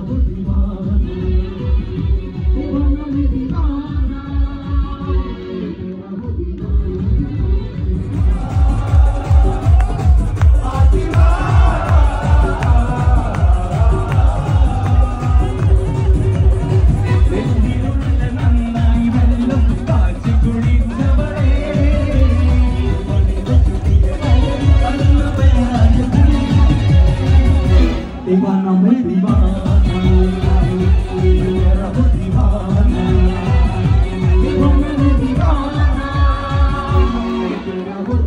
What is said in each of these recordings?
दीवाना मैं दीवाना मेरा वो दीवाना दीवाना मैं दीवाना तेरा वो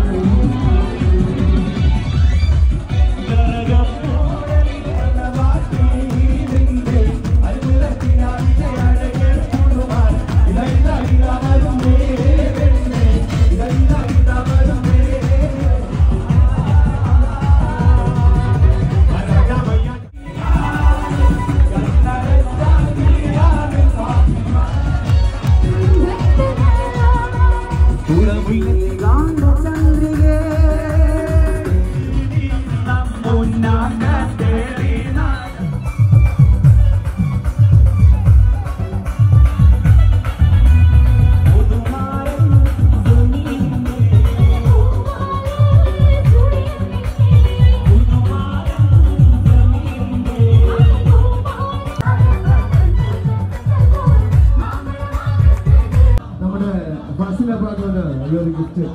നമ്മുടെ ഫാസില പാട്ടോട് ഈ ഒരു ഗിഫ്റ്റ്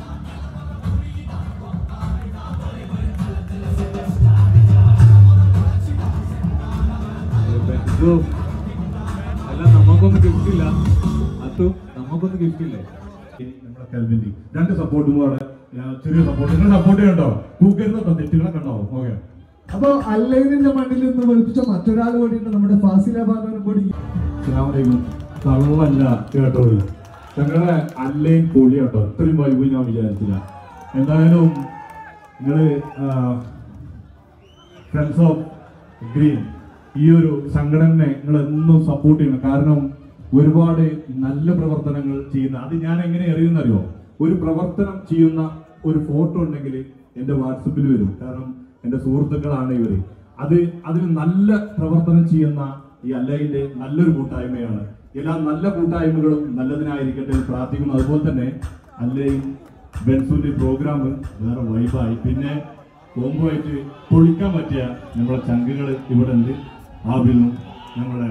ബെൻസോ, അല്ല നമുക്കൊന്നും ഗിഫ്റ്റ് ഇല്ല അത്തു നമുക്കൊന്നും ഗിഫ്റ്റ് ഇല്ലേ നമ്മുടെ കൽവിന്റെ രണ്ട് സപ്പോർട്ടും കൂടെ ഞാൻ ചെറിയ സപ്പോർട്ട് നിങ്ങൾ സപ്പോർട്ട് ചെയ്യണ്ടോ കൂക്കരുത് തെറ്റുകളൊക്കെ ഉണ്ടാവും ഓക്കെ അപ്പൊ അല്ലൈനിന്റെ മണ്ണിൽ നിന്ന് വെളുപ്പിച്ച മറ്റൊരാൾ കൂടിയിട്ട് നമ്മുടെ ഫാസില പാട്ടോട് കൂടി അസ്സലാമലൈക്കും കള്ളല്ല കേട്ടോളൂ ഞങ്ങളുടെ അല്ലയും പൊളി കേട്ടോ ഇത്രയും വൈബ് ഞാൻ വിചാരിച്ചില്ല എന്തായാലും നിങ്ങള് ഫ്രണ്ട്സ് ഓഫ് ഗ്രീൻ ഈ ഒരു സംഘടനയെ നിങ്ങൾ എന്നും സപ്പോർട്ട് ചെയ്യണം കാരണം ഒരുപാട് നല്ല പ്രവർത്തനങ്ങൾ ചെയ്യുന്ന അത് ഞാൻ എങ്ങനെ അറിയുന്നറിയോ ഒരു പ്രവർത്തനം ചെയ്യുന്ന ഒരു ഫോട്ടോ ഉണ്ടെങ്കിൽ എന്റെ വാട്സപ്പിൽ വരും കാരണം എന്റെ സുഹൃത്തുക്കളാണ് ഇവര് അത് അതിന് നല്ല പ്രവർത്തനം ചെയ്യുന്ന ഈ അല്ലയിന്റെ നല്ലൊരു കൂട്ടായ്മയാണ് എല്ലാ നല്ല കൂട്ടായ്മകളും നല്ലതിനായിരിക്കട്ടെ എന്ന് പ്രാർത്ഥിക്കുന്നു അതുപോലെ തന്നെ അല്ലയും ബെൻസുന്റെ പ്രോഗ്രാം വേറെ വൈബായി പിന്നെ കോമ്പോ ആയിട്ട് പൊളിക്കാൻ പറ്റിയ നമ്മുടെ ചങ്കുകൾ ഇവിടെ ഉണ്ട് ആബിലും നമ്മളെ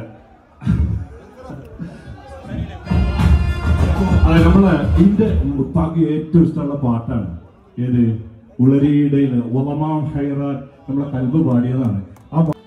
അതെ നമ്മളെ എന്റെ ഉപ്പാക്ക് ഏറ്റവും ഇഷ്ടമുള്ള പാട്ടാണ് ഏത് ഉളരിയുടെയിൽ ഒലമാം ഹൈറാൻ നമ്മളെ കൽബ് പാടിയതാണ് ആ പാ-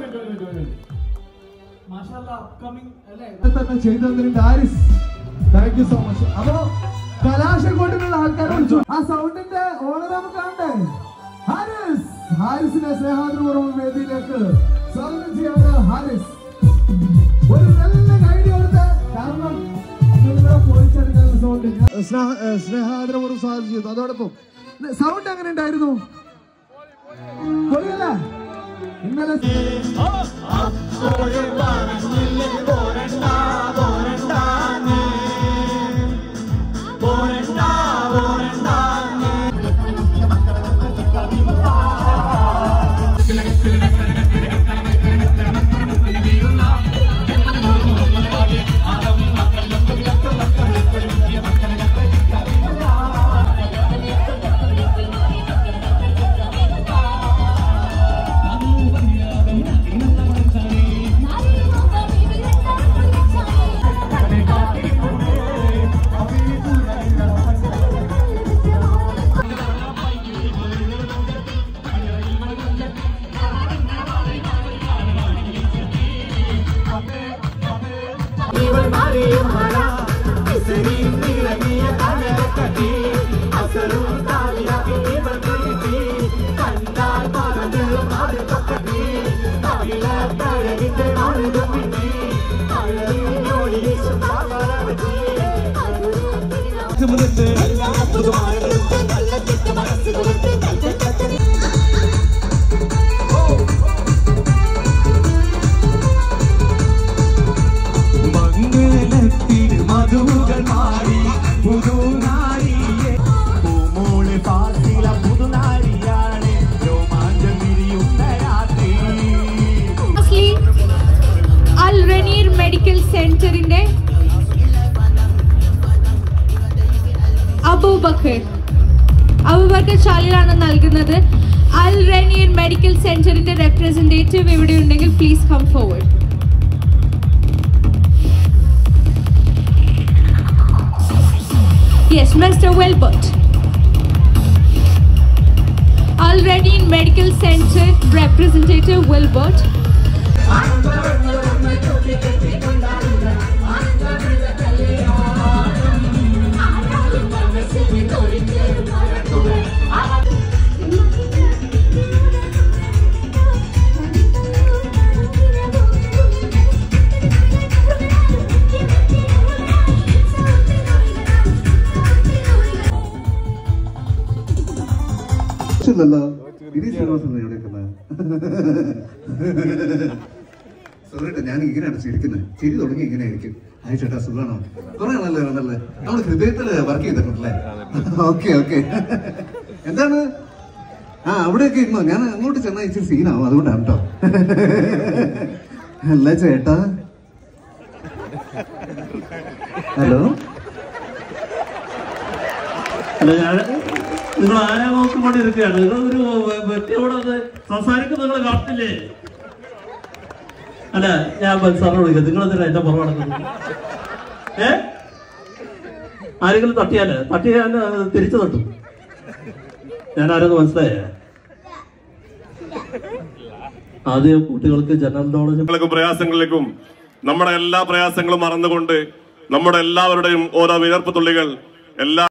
ഇത് തന്നെ ചെയ്തതിന് Haris thank you so much അപ്പൊ കലാശക്കോട്ടിലുള്ള ആൾക്കാരെ വിളിച്ചു ആ സൗണ്ടിന്റെ ഓണർ നമുക്ക് കാണണ്ടേ ഹാരിസ് ഹാരിസിനെ സ്നേഹാദരപൂർവ്വം വേദിയിലേക്ക് സ്വാഗതം ചെയ്യാവുന്ന ഹാരിസ് ഒരു നല്ല ഐഡിയ കൊടുത്ത് കാരണം നിങ്ങളെ പൊളിച്ചെടുക്കുന്ന സൗണ്ട് സ്നേഹാദരപൂർവ്വം സ്വാഗതം ചെയ്തു അതോടൊപ്പം സൗണ്ട് എങ്ങനെ ഉണ്ടായിരുന്നു പൊളിയല്ലേ ഇന്നലെ മംഗളത്തിൽ മധുകൾ മാറി പുതുനാരിയെ പൂമോള് ഫാസില പുതുനാരിയാണ് രോമാഞ്ചം വിരിയുന്ന രാത്രി Firstly, മെഡിക്കൽ സെന്ററിന്റെ അബൂബക്കർ അബൂബക്കർ ചാലിലാണ് നൽകുന്നത് അൽ റെനിയൻ മെഡിക്കൽ സെന്ററിന്റെ റെപ്രസെന്റേറ്റീവ് ഇവിടെ ഉണ്ടെങ്കിൽ please come forward yes mister Welbert Al Renian Medical Center representative Wilbert. ഇല്ലല്ലോ ഗിരീഷ് ശ്രീനിവാസൻ എവിടെ സോറിട്ടെ ഞാൻ ഇങ്ങനെയാണ് ചിരിക്കുന്നത് ചിരി തുടങ്ങി ഇങ്ങനെ ആയിരിക്കും ഹായ് ചേട്ടാ സുഖമാണോ കുറെ നല്ല നല്ല നമ്മുടെ ഹൃദയത്തിൽ വർക്ക് ചെയ്തിട്ടുണ്ടല്ലേ ഓക്കെ ഓക്കെ എന്താണ് ആ അവിടെയൊക്കെ ഇരുന്നോ ഞാൻ അങ്ങോട്ട് ചെന്നാൽ ഇച്ചിരി സീനാവും അതുകൊണ്ടാണ് കേട്ടോ അല്ല ചേട്ടാ ഹലോ അല്ല ഞാൻ നിങ്ങൾ ആരാ നോക്കിക്കൊണ്ടിരിക്കുകയാണ് നിങ്ങൾ ഒരു വ്യക്തിയോട് അത് സംസാരിക്കുന്നത് നിങ്ങൾ കാണത്തില്ലേ അല്ല ഞാൻ സാറിനോട് വിളിക്കാം നിങ്ങൾ എന്തിനാ എന്റെ പുറം നടക്കുന്നത് ഏ ആരെങ്കിലും തട്ടിയാല് തട്ടി ഞാൻ അത് തിരിച്ചു തട്ടും ഞാൻ ആരെന്ന് മനസ്സിലായേ ആദ്യം കുട്ടികൾക്ക് ജനറൽ നോളജ് പ്രയാസങ്ങളിലേക്കും പ്രയാസങ്ങളിലേക്കും നമ്മുടെ എല്ലാ പ്രയാസങ്ങളും മറന്നുകൊണ്ട് നമ്മുടെ എല്ലാവരുടെയും ഓരോ വിയർപ്പ് തുള്ളികൾ എല്ലാ